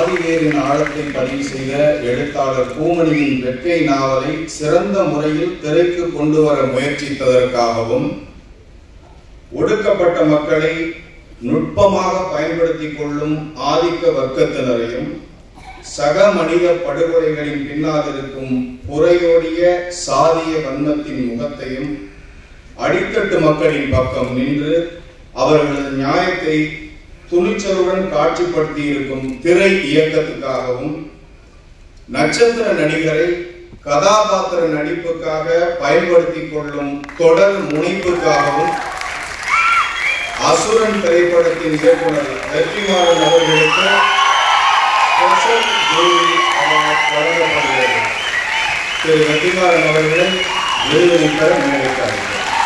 ஆதிவேரின் ஆழத்தை பதிவு செய்த எழுத்தாளர் பூமணியின் வெட்கை நாவலை சிறந்த முறையில் திரைக்கு கொண்டு வர முயற்சித்ததற்காகவும் ஒடுக்கப்பட்ட மக்களை நுட்பமாக பயன்படுத்திக் கொள்ளும் ஆதிக்க வர்க்கத்தினரையும் சக மனித படுகொலைகளின் பின்னால் இருக்கும் புறையோடிய சாதிய வன்மத்தின் முகத்தையும் அடித்தட்டு மக்களின் பக்கம் நின்று அவர்களது நியாயத்தை துணிச்சலுடன் காட்சிப்படுத்தி இருக்கும் திரை இயக்கத்துக்காகவும் நட்சத்திர நடிகரை கதாபாத்திர நடிப்புக்காக பயன்படுத்திக் கொள்ளும் தொடர் முனைப்புக்காகவும் அசுரன் திரைப்படத்தின் இயக்குனர் வெற்றிமாறன் அவர்களுக்கு ஸ்பெஷல் ஜூரி அவார்ட் வழங்கப்படுகிறது திரு வெற்றிமாறன் அவர்களை விருது பெற நினைக்கிறார்கள்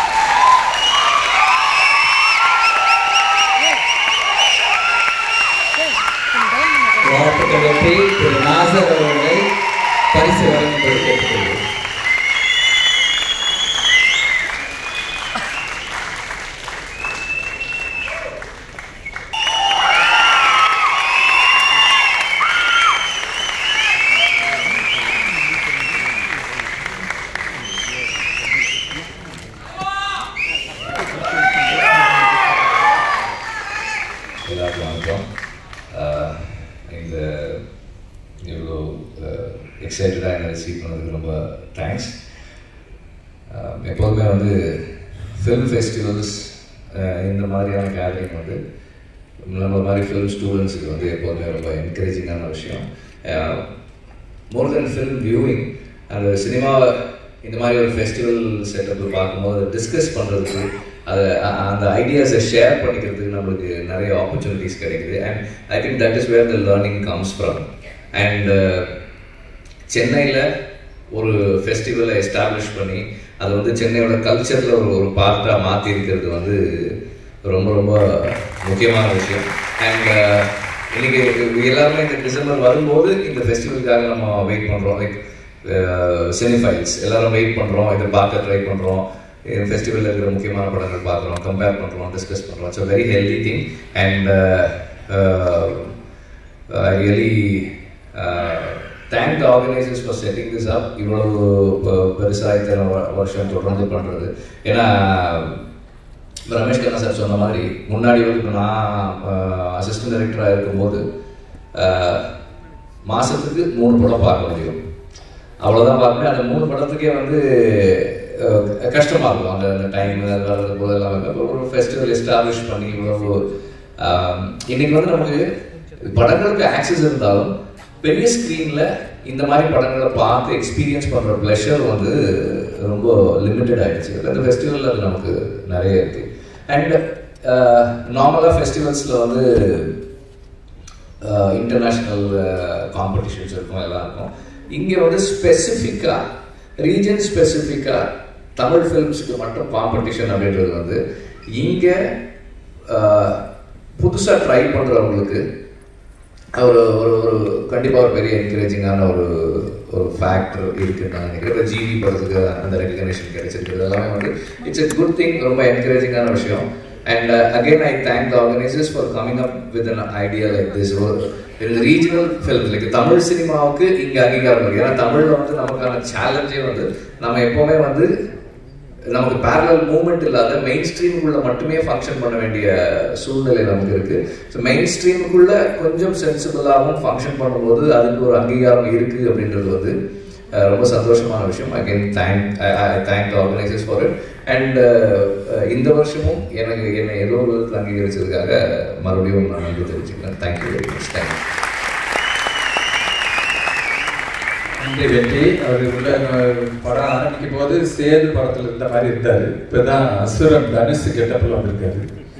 மாவட்ட வெற்றி திரு நாசர் அவர்களை பரிசு வழங்கும்படி கேட்டுக்கொள்கிறேன் எல்லாருக்கும் வணக்கம் ஆஹ் இந்த இவ்வளோ எக்ஸைட்டடாக என்னை ரிசீவ் பண்ணதுக்கு ரொம்ப தேங்க்ஸ் எப்போதுமே வந்து ஃபிலிம் ஃபெஸ்டிவல்ஸ் இந்த மாதிரியான கேதரிங் வந்து நம்ம மாதிரி ஃபிலிம் ஸ்டூடெண்ட்ஸுக்கு வந்து எப்போதுமே ரொம்ப என்கரேஜிங்கான விஷயம் மோர் தென் ஃபிலிம் வியூவிங் அந்த சினிமாவை இந்த மாதிரி ஒரு ஃபெஸ்டிவல் செட்டப்பில் பார்க்கும்போது டிஸ்கஸ் பண்ணுறதுக்கு அதை அ- அந்த ஐடியாஸை ஷேர் பண்ணிக்கிறதுக்கு நம்மளுக்கு நிறைய ஆப்பர்ச்சுனிட்டிஸ் கிடைக்குது and I think that is where the learning comes from and சென்னையில் ஒரு ஃபெஸ்டிவலை எஸ்டாப்ளிஷ் பண்ணி அது வந்து சென்னையோட கல்ச்சரில் ஒரு ஒரு பார்ட்டாக மாற்றி இருக்கிறது வந்து ரொம்ப ரொம்ப முக்கியமான விஷயம் அண்ட் இன்னைக்கு எல்லாருமே இந்த டிசம்பர் வரும்போது இந்த ஃபெஸ்டிவலுக்காக நம்ம வெயிட் பண்ணுறோம் லைக் சினிஃபைல்ஸ் எல்லாரும் வெயிட் பண்ணுறோம் இதை பார்க்க ட்ரை பண்ணுறோம் ஃபெஸ்டிவலில் இருக்கிற முக்கியமான படங்கள் பார்க்குறோம் கம்பேர் பண்ணுறோம் டிஸ்கஸ் பண்ணுறோம் it's very healthy thing and I really thank the organisers for setting this up இவ்வளவு ப- பெருசா இத்தனை வ- வருஷம் தொடர்ந்து பண்ணுறது ஏன்னா இப்ப ரமேஷ் கண்ணா சார் சொன்ன மாதிரி முன்னாடி வந்து இப்போ நான் அசிஸ்டன்ட் டைரக்டராக இருக்கும்போது அஹ், மாசத்துக்கு மூணு படம் பார்க்க முடியும் அவ்வளோதான் பார்க்கணும் அந்த மூணு படத்துக்கே வந்து அஹ், கஷ்டமா இருக்கும் அந்த அந்த டைம் அது வர்றது போது எல்லாமே அப்ப ஒரு ஃபெஸ்டிவல் எஸ்டாப்ளிஷ் பண்ணி இவ்வளவு ஆம், இன்னைக்கு வந்து நமக்கு படங்களுக்கு ஆக்சஸ் இருந்தாலும் பெரிய ஸ்க்ரீன்ல இந்த மாதிரி படங்களை பார்த்து எக்ஸ்பீரியன்ஸ் பண்ற ப்ளஷர் வந்து ரொம்ப லிமிட்டட் ஆயிடுச்சு அந்த ஃபெஸ்டிவலில் அது நமக்கு நிறைய இருக்கு அண்ட் நார்மலாக ஃபெஸ்டிவல்ஸில் வந்து இன்டர்நேஷ்னல் காம்படிஷன்ஸ் இருக்கும் எல்லாம் இருக்கும் இங்கே வந்து ஸ்பெசிஃபிக்காக ரீஜன் ஸ்பெசிஃபிக்காக தமிழ் ஃபிலிம்ஸுக்கு மட்டும் காம்படிஷன் அப்படின்றது வந்து இங்கே புதுசாக ட்ரை பண்ணுறவங்களுக்கு ஒரு ஒரு ஒரு கண்டிப்பாக ஒரு பெரிய என்கரேஜிங்கான ஒரு ஒரு ஃபேக்டர் இருக்குன்னு நான் நினைக்கிறேன் ஜிவி படத்துக்கு அந்த ரெகக்னேஷன் கிடைச்சிருக்கிறது எல்லாமே வந்து இட்ஸ் எ குட் திங் ரொம்ப என்கரேஜிங்கான விஷயம் and again I thank the organisers for coming up with an idea like this இந்த ரீஜனல் ஃபிலிம் லைக் தமிழ் சினிமாவுக்கு இங்கே அங்கீகாரம் இருக்கு ஏன்னா தமிழில் வந்து நமக்கான சேலஞ்சே வந்து நம்ம எப்போவுமே வந்து நமக்கு பேரலல் மூவ்மெண்ட் இல்லாத மெயின் ஸ்ட்ரீமுக்குள்ள மட்டுமே ஃபங்க்ஷன் பண்ண வேண்டிய சூழ்நிலை நமக்கு இருக்கு ஸோ மெயின் ஸ்ட்ரீமுக்குள்ள கொஞ்சம் சென்சிபிளாகவும் ஃபங்க்ஷன் பண்ணும்போது அதுக்கு ஒரு அங்கீகாரம் இருக்கு அப்படின்றது வந்து அஹ், ரொம்ப சந்தோஷமான விஷயம் again thank thank the organisers for it and இந்த வருஷமும் எனக்கு என்னை ஏதோ ஒரு விதத்தில் அங்கீகரிச்சதுக்காக மறுபடியும் நான் நன்றி தெரிவிச்சுக்கிறேன் தேங்க்யூ வெரி மச் தேங்க்யூ நன்றி வெற்றி அவர் உள்ள அஹ், படம் ஆரம்பிக்கும் போது சேது படத்துல இருந்த மாதிரி இருந்தாரு இப்பதான் அசுரன் தனுசு கெட்டப்பில் வந்திருக்காரு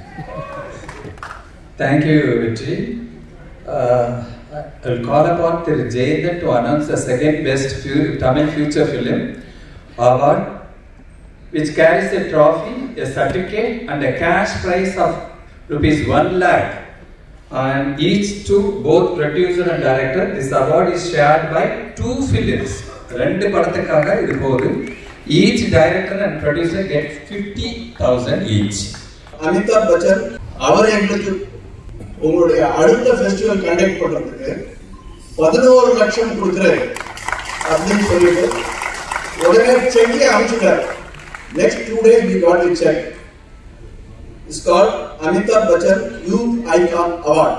தேங்க்யூ வெற்றி Uh, I'll call upon Thiru Jayendran to announce the second best fu- Tamil feature film award, which carries a trophy, a certificate, and a cash prize of rupees one lakh and each to both producer and director. This award is shared by two films. ரெண்டு படத்துக்காக இது போகுது each director and producer get 50000 each Amitabh Bachchan அவர் எங்களுக்கு உங்களுடைய அடுத்த festival conduct பண்றதுக்கு பதினோரு லட்சம் கொடுக்குறேன் அப்படின்னு சொல்லிட்டு உடனே செக்கே அனுப்பிச்சுட்டார் next two days we got it check is called Amitabh Bachchan youth icon award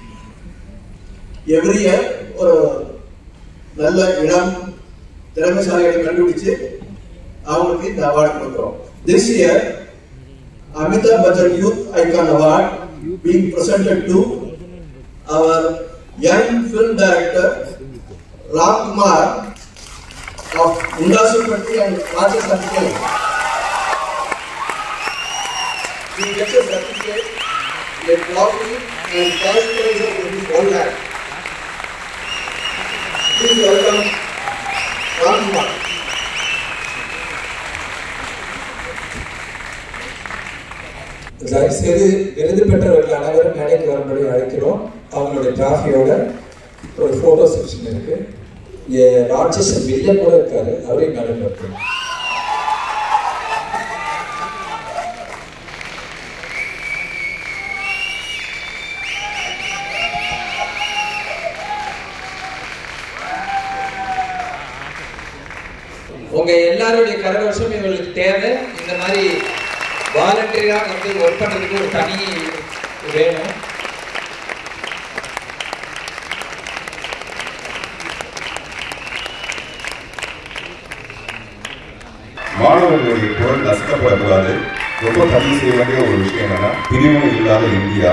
every year ஒரு நல்ல இடம் திறமைசாலிகளை கண்டுபிடிச்சு அவங்களுக்கு இந்த அவார்டு கொடுக்குறோம் this year Amitabh Bachchan youth icon award being presented to our young film director Ram Kumar of Undasupatti and Rajasatya. He gets a certificate, a trophy and cash prize of rupees 1 lakh. Please welcome Ram Kumar. தயவுசெய்து விருது பெற்றவர்கள் அனைவரும் மேடைக்கு வரும்படி அழைக்கிறோம் அவங்களுடைய டிராஃபியோட ஒரு photo section இருக்கு இங்கே ராட்சசன் வில்லன் கூட இருக்காரு அவரையும் மேடைக்கு வரணும் உங்க எல்லாருடைய கரகோஷம் இவங்களுக்கு தேவை இந்த மாதிரி வாலண்டியரா வந்து ஒர்க் பண்றதுக்கு ஒரு தனி வேணும் மாணவர்களுடைய குரல் நசுக்கப்படக்கூடாது ரொம்ப பதிவு செய்ய வேண்டிய ஒரு விஷயம் என்னன்னா பிரிவினை இல்லாத இந்தியா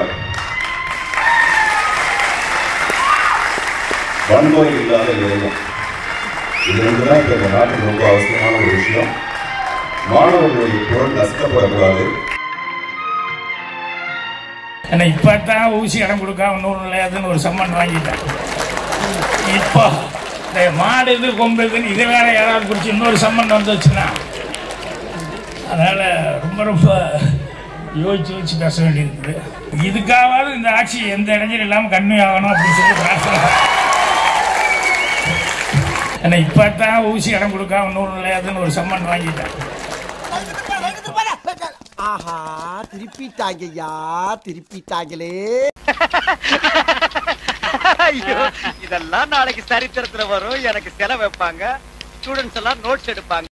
வன்முறை இல்லாத இளைஞன் இது ரெண்டு தான் இப்போ இந்த நாட்டுக்கு ரொம்ப அவசியமான ஒரு விஷயம் மாணவர்களுடைய குரல் நசுக்கப்படக்கூடாது ஏன்னா இப்போ தான் ஊசி இடம் கொடுக்காம நூறு நிலையாதுன்னு ஒரு சம்மன் வாங்கிட்டேன் இப்போ இந்த மாடு இது கொம்பு இதுன்னு இதை வேற யாராவது குறித்து இன்னொரு சம்மன் வந்துச்சுன்னா அதனால் ரொம்ப ரொம்ப யோசிச்சு யோசிச்சு பேச வேண்டியிருக்குது இதுக்காவது இந்த ஆட்சி எந்த இடைஞ்சலும் இல்லாமல் கண்ணு ஆகணும் அப்படின்னு சொல்லி பிரார்த்தனை ஏன்னா இப்போ தான் ஊசி இடம் கொடுக்காம நூறு நிலையாதுன்னு ஒரு சம்மன் வாங்கிட்டேன் ஆஹா திருப்பிட்டாங்கய்யா திருப்பிட்டாங்களே ஐயோ இதெல்லாம் நாளைக்கு சரித்திரத்துல வரும் எனக்கு செலவு வைப்பாங்க ஸ்டூடெண்ட்ஸ் எல்லாம் நோட்ஸ் எடுப்பாங்க